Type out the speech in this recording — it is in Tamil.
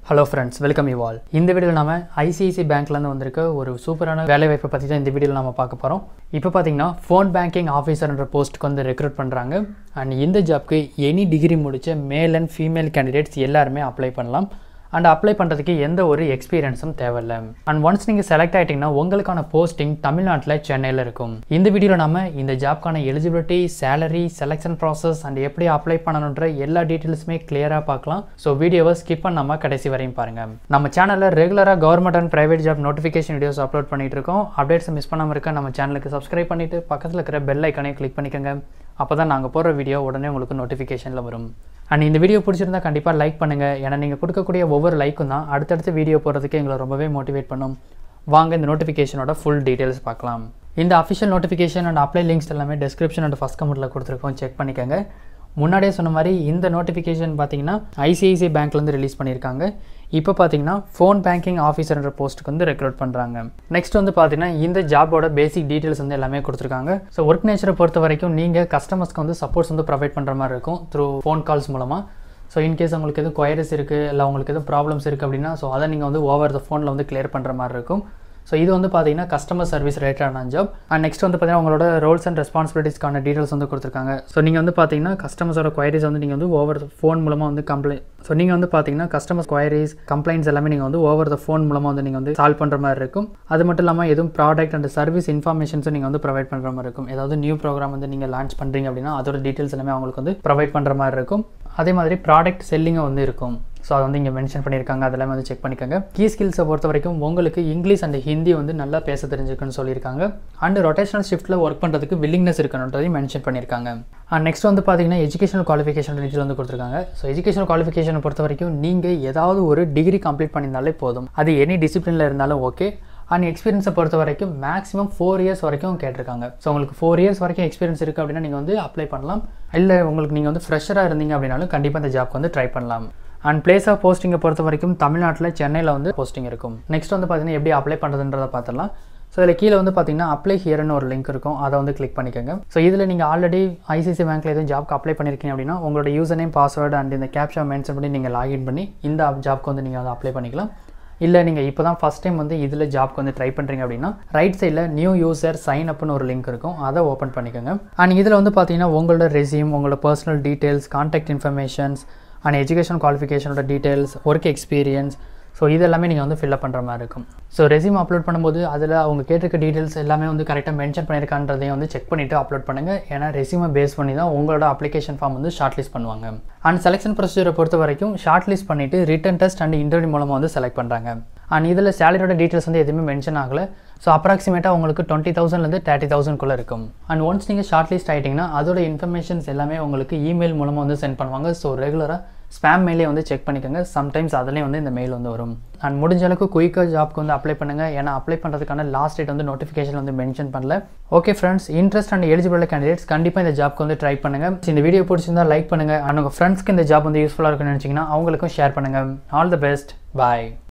hello friends welcome you all இந்த வீடியோவில் நாம ஐசிஐசி பேங்க்லேருந்து வந்திருக்க ஒரு சூப்பரான வேலை வாய்ப்பை பற்றி தான் இந்த வீடியோவில் நம்ம பார்க்க போகிறோம் இப்போ பார்த்தீங்கன்னா ஃபோன் பேங்கிங் ஆஃபீஸர்ன்ற போஸ்ட்டுக்கு வந்து ரெக்ரூட் பண்ணுறாங்க அண்ட் இந்த ஜாப்க்கு எனி டிகிரி முடித்த மேல் அண்ட் ஃபீமேல் கேண்டிடேட்ஸ் எல்லாருமே அப்ளை பண்ணலாம் அண்ட் அப்ளை பண்ணுறதுக்கு எந்த ஒரு எக்ஸ்பீரியன்ஸும் தேவையில்லை அண்ட் ஒன்ஸ் நீங்கள் செலக்ட் ஆகிட்டிங்கன்னா உங்களுக்கான போஸ்டிங் தமிழ்நாட்டில் சென்னையில் இருக்கும் இந்த வீடியோவில் நம்ம இந்த ஜாப்க்கான eligibility salary selection process and எப்படி அப்ளை பண்ணணுன்ற எல்லா டீட்டெயில்ஸுமே கிளியராக பார்க்கலாம் ஸோ வீடியோவை ஸ்கிப் பண்ணாமல் கடைசி வரையும் பாருங்கள் நம்ம சேனலில் ரெகுலராக government and private job notification videos upload பண்ணிட்டு இருக்கோம் அப்டேட்ஸ் மிஸ் பண்ணாமல் இருக்க நம்ம சேனலுக்கு சப்ஸ்கிரைப் பண்ணிவிட்டு பக்கத்தில் இருக்கிற பெல் ஐக்கனையும் கிளிக் பண்ணிக்கோங்க அப்போ தான் நாங்கள் போடுற வீடியோ உடனே உங்களுக்கு நோட்டிஃபிகேஷனில் வரும் அண்ட் இந்த வீடியோ பிடிச்சிருந்தா கண்டிப்பாக லைக் பண்ணுங்கள் ஏன்னா நீங்கள் கொடுக்கக்கூடிய ஒவ்வொரு லைக்கும் தான் அடுத்தடுத்த வீடியோ போடுறதுக்கு எங்களை ரொம்பவே மோட்டிவேட் பண்ணும் வாங்க இந்த நோட்டிஃபிகேஷனோட ஃபுல் டீட்டெயில்ஸ் பார்க்கலாம் இந்த official notification and apply links எல்லாமே டிஸ்கிரிப்ஷன் அண்ட் ஃபஸ்ட் கமெண்ட்டில் கொடுத்துருக்கோம் செக் பண்ணிக்கோங்க முன்னாடியே சொன்ன மாதிரி இந்த நோட்டிஃபிகேஷன் பார்த்தீங்கன்னா ஐசிஐசிஐ பேங்க்லேருந்து ரிலீஸ் பண்ணியிருக்காங்க இப்போ பார்த்தீங்கன்னா ஃபோன் பேங்கிங் ஆஃபீஸர்ன்ற போஸ்ட்டுக்கு வந்து ரெக்ரூட் பண்ணுறாங்க நெக்ஸ்ட் வந்து பார்த்தீங்கன்னா இந்த ஜாபோட பேசிக் டீட்டெயில்ஸ் வந்து எல்லாமே கொடுத்துருக்காங்க ஸோ ஒர்க் நேச்சரை பொறுத்த வரைக்கும் நீங்கள் கஸ்டமர்ஸ்க்கு வந்து சப்போர்ட்ஸ் வந்து ப்ரொவைட் பண்ணுற மாதிரி இருக்கும் த்ரூ ஃபோன் கால்ஸ் மூலமாக ஸோ இன்கேஸ் உங்களுக்கு எதுவும் கொயரிஸ் இருக்குது இல்லை உங்களுக்கு எதுவும் ப்ராப்ளம்ஸ் இருக்குது அப்படின்னா ஸோ அதை நீங்கள் வந்து ஓவர் த ஃபோனில் வந்து கிளியர் பண்ணுற மாதிரி இருக்கும் ஸோ இது வந்து பார்த்தீங்கன்னா கஸ்டமர் சர்வீஸ் ரிலேட்டடான ஜாப் அண்ட் நெக்ஸ்ட் வந்து பார்த்தீங்கன்னா உங்களோட ரோல்ஸ் அண்ட் ரெஸ்பான்சிபிலிட்டிஸ்க்கான டீட்டெயில்ஸ் வந்து கொடுத்துருக்காங்க ஸோ நீங்கள் வந்து பார்த்தீங்கன்னா கஸ்டமர்ஸோட கொயரிஸ் வந்து நீங்கள் வந்து ஓவர் ஃபோன் மூலமாக வந்து கம்ப்ளைண்ட் ஸோ நீங்கள் வந்து பார்த்தீங்கன்னா கஸ்டமர்ஸ் கொயரிஸ் கம்ப்ளைண்ட்ஸ் எல்லாமே நீங்கள் வந்து ஓவர் த ஃபோன் மூலமாக வந்து நீங்கள் வந்து சால்வ் பண்ணுற மாதிரி இருக்கும் அது மட்டும் இல்லாமல் எதுவும் ப்ராடக்ட் அண்ட் சர்வீஸ் இன்ஃபர்மேஷன்ஸும் நீங்கள் வந்து ப்ரொவைட் பண்ணுற மாதிரி இருக்கும் ஏதாவது நியூ ப்ரோக்ராம் வந்து நீங்கள் லான்ச் பண்ணுறீங்க அப்படின்னா அதோட டீட்டெயில்ஸ் எல்லாமே அவங்களுக்கு வந்து ப்ரொவைட் பண்ணுற மாதிரி இருக்கும் அதே மாதிரி ப்ராடக்ட் செல்லிங்கும் வந்து இருக்கும் ஸோ அதை வந்து இங்கே மென்ஷன் பண்ணியிருக்காங்க அதெல்லாம் வந்து செக் பண்ணிக்கோங்க கீ ஸ்கில்ஸை பொறுத்த வரைக்கும் உங்களுக்கு இங்கிலீஷ் அண்ட் ஹிந்தி வந்து நல்லா பேச தெரிஞ்சுக்குன்னு சொல்லியிருக்காங்க அண்ட் ரொட்டேஷனல் ஷிஃப்ட்டில் ஒர்க் பண்ணுறதுக்கு வில்லிங்னஸ் இருக்கணுன்றதையும் மென்ஷன் பண்ணியிருக்காங்க அண்ட் நெக்ஸ்ட் வந்து பார்த்தீங்கன்னா எஜுகேஷனல் குவாலிஃபிகேஷன் டீட்டெயில் வந்து கொடுத்துருக்காங்க ஸோ எஜுகேஷனல் குவாலிஃபிகேஷனை பொறுத்த வரைக்கும் நீங்கள் ஏதாவது ஒரு டிகிரி கம்ப்ளீட் பண்ணியிருந்தாலே போதும் அது எனி டிசிப்ளினில் இருந்தாலும் ஓகே அண்ட் எக்ஸ்பீரியன்ஸை பொறுத்த வரைக்கும் மேக்ஸிமம் ஃபோர் இயர்ஸ் வரைக்கும் கேட்டிருக்காங்க ஸோ உங்களுக்கு ஃபோர் இயர்ஸ் வரைக்கும் எக்ஸ்பீரியன்ஸ் இருக்குது அப்படின்னா நீங்கள் வந்து அப்ளை பண்ணலாம் இல்லை உங்களுக்கு நீங்கள் வந்து ஃப்ரெஷராக இருந்தீங்க அப்படின்னாலும் கண்டிப்பாக இந்த ஜாப்க்கு வந்து ட்ரை பண்ணலாம் அண்ட் பிளேஸ் ஆஃப் போஸ்டிங்கை பொறுத்த வரைக்கும் தமிழ்நாட்டில் சென்னையில் வந்து போஸ்டிங் இருக்கும் நெக்ஸ்ட் வந்து பார்த்தீங்கன்னா எப்படி அப்ளை பண்ணுறதுன்றதை பார்த்துடலாம் ஸோ இதில் கீழே வந்து பார்த்தீங்கன்னா அப்ளை ஹியர்னு ஒரு லிங்க் இருக்கும் அதை வந்து கிளிக் பண்ணிக்கோங்க ஸோ இதில் நீங்கள் ஆல்ரெடி ஐசிசி பேங்க்கில் எதுவும் ஜாப்க்கு அப்ளை பண்ணியிருக்கீங்க அப்படின்னா உங்களோட யூசர் நேம் பாஸ்வேர்டு அண்ட் இந்த கேப்ஷா மென்ஷன் பண்ணி நீங்கள் லாகின் பண்ணி இந்த ஜாப்க்கு வந்து நீங்கள் வந்து அப்ளை பண்ணிக்கலாம் இல்லை நீங்கள் இப்போ தான் ஃபஸ்ட் டைம் வந்து இதில் ஜாப்க்கு வந்து ட்ரை பண்ணுறீங்க அப்படின்னா ரைட் சைடில் நியூ யூசர் சைன் அப்னு ஒரு லிங்க் இருக்கும் அதை ஓப்பன் பண்ணிக்கோங்க அண்ட் இதில் வந்து பார்த்தீங்கன்னா உங்களோட ரெசியூம் உங்களோட personal details contact informations and education குவாலிஃபிகேஷனோட டீட்டெயில்ஸ் ஒர்க் எக்ஸ்பீரியன்ஸ் ஸோ இது எல்லாமே நீங்கள் வந்து ஃபில்அப் பண்ணுற மாதிரி இருக்கும் ஸோ ரெசியூம் அப்லோட் பண்ணும்போது அதில் அவங்க கேட்டிருக்க டீட்டெயில்ஸ் எல்லாமே வந்து கரெக்டாக மென்ஷன் பண்ணியிருக்கான்றதையும் வந்து செக் பண்ணிவிட்டு அப்லோட் பண்ணுங்கள் ஏன்னா ரெசியூமை பேஸ் பண்ணி தான் உங்களோட அப்ளிகேஷன் ஃபார்ம் வந்து ஷார்ட் லிஸ்ட் பண்ணுவாங்க அண்ட் செலெக்ஷன் ப்ரொசீஜரை பொறுத்த வரைக்கும் ஷார்ட் லிஸ்ட் பண்ணிவிட்டு ரிட்டன் டெஸ்ட் அண்ட் இன்டர்வியூ மூலமாக வந்து செலக்ட் பண்ணுறாங்க அண்ட் இதில் சேலரியோட டீட்டெயில்ஸ் வந்து எதுவுமே மென்ஷன் ஆகலை ஸோ அப்ராக்சிமேட்டாக உங்களுக்கு டுவெண்ட்டி தௌசண்ட்லேருந்து தேர்ட்டி தௌசண்ட்குள்ளே இருக்கும் அண்ட் ஒன்ஸ் நீங்கள் ஷார்ட் லிஸ்ட் ஆகிட்டிங்கன்னா அதோட இன்ஃபர்மேஷன்ஸ் எல்லாமே உங்களுக்கு இமெயில் மூலமாக வந்து சென்ட் பண்ணுவாங்க ஸோ ரெகுலராக ஸ்பேம் மெயிலே வந்து செக் பண்ணிக்கோங்க சம்டைம்ஸ் அதுலேயும் வந்து இந்த மெயில் வந்து வரும் அண்ட் முடிஞ்ச அளவுக்கு குயிக்காக ஜாப்க்கு வந்து அப்ளை பண்ணுங்கள் ஏன்னா அப்ளை பண்ணுறதுக்கான லாஸ்ட் டேட் வந்து நோட்டிஃபிகேஷன் வந்து மென்ஷன் பண்ணல okay friends interest and eligible candidates கண்டிப்பாக இந்த ஜாப்க்கு வந்து ட்ரை பண்ணுங்கள் இந்த வீடியோ பிடிச்சிருந்தா லைக் பண்ணுங்கள் அண்ட் உங்கள் ஃப்ரெண்ட்ஸ்க்கு இந்த ஜாப் வந்து யூஸ்ஃபுல்லாக இருக்குன்னு நினச்சிங்கன்னா அவங்களுக்கும் ஷேர் பண்ணுங்கள் ஆல் தி பெஸ்ட் பாய்